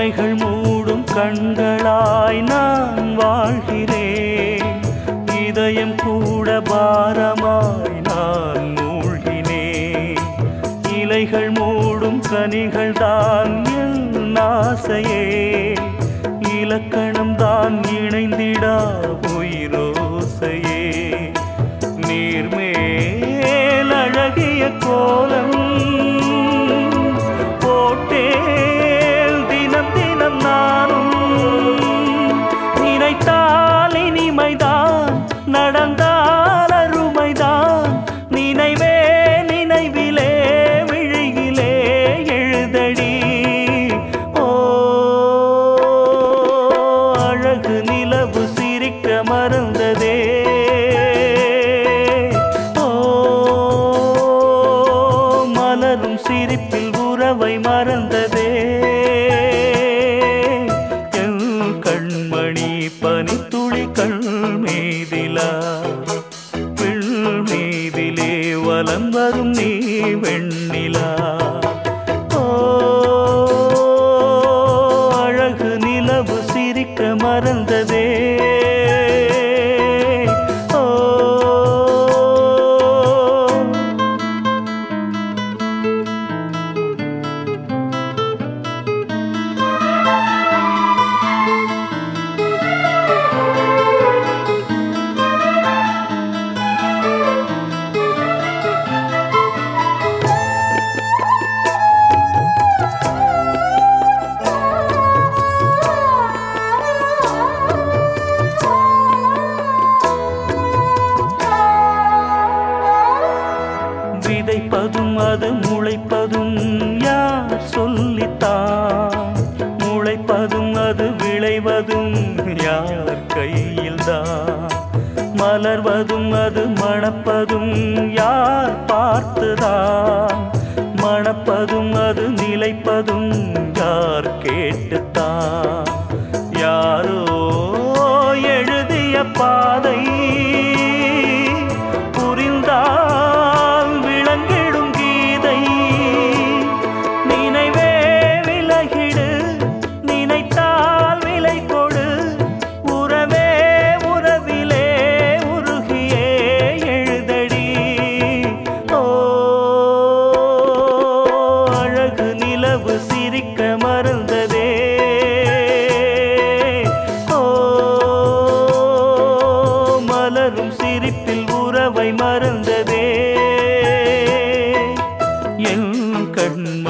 இமைகள் மூடும் கண்களாய் நான் வாழ்கிறேன் இதயம் கூட பாரமாய் நான் மூழ்கினேன் இலைகள் மூடும் கனிகள் தான் என் ஆசையே இலக்கணம் தான் இணைந்திடா உயிரோசையே நீர்மேல் அழகிய கோலம் போட்டேல் தினம் தினம் நானும் நினைத்தால் இனிமைதான் நடந்தால் அருமைதான் நினைவே நினைவிலே விழியிலே எழுதடி ஓ அழகு நிலவு சிரிக்க மறந்ததே ஓ மலரும் சிரிப்பில் உறவை மறந்ததே என் கண்மணி பனித்துளி கண் மீதிலா பெண் மீதிலே வலம் வரும் நீ வெண்ணிலா ஓ அழகு நிலவு சிரிக்க மறந்ததே ஓ விதைப்பதும் அது முளைப்பதும் யார் சொல்லித்தான் முளைப்பதும் அது விளைவதும் யார் கையில்தான் மலர்வதும் அது மணப்பதும் யார் பார்த்துதான் மணப்பதும் அது நிலைப்பதும் யார் கேட்டுத்தான் யாரோ எழுதிய பாதை புரிந்தால் விளங்கிடும் கீதை நினைவே விலகிடு நினைத்தால் விலை கொடு உறவே உறவிலே உருகியே எழுதடி ஓ அழகு நிலவு சிரிக்க மறந்ததே ஓ மலரும் சிரிப்பில் உறவை மறந்ததே என் கண்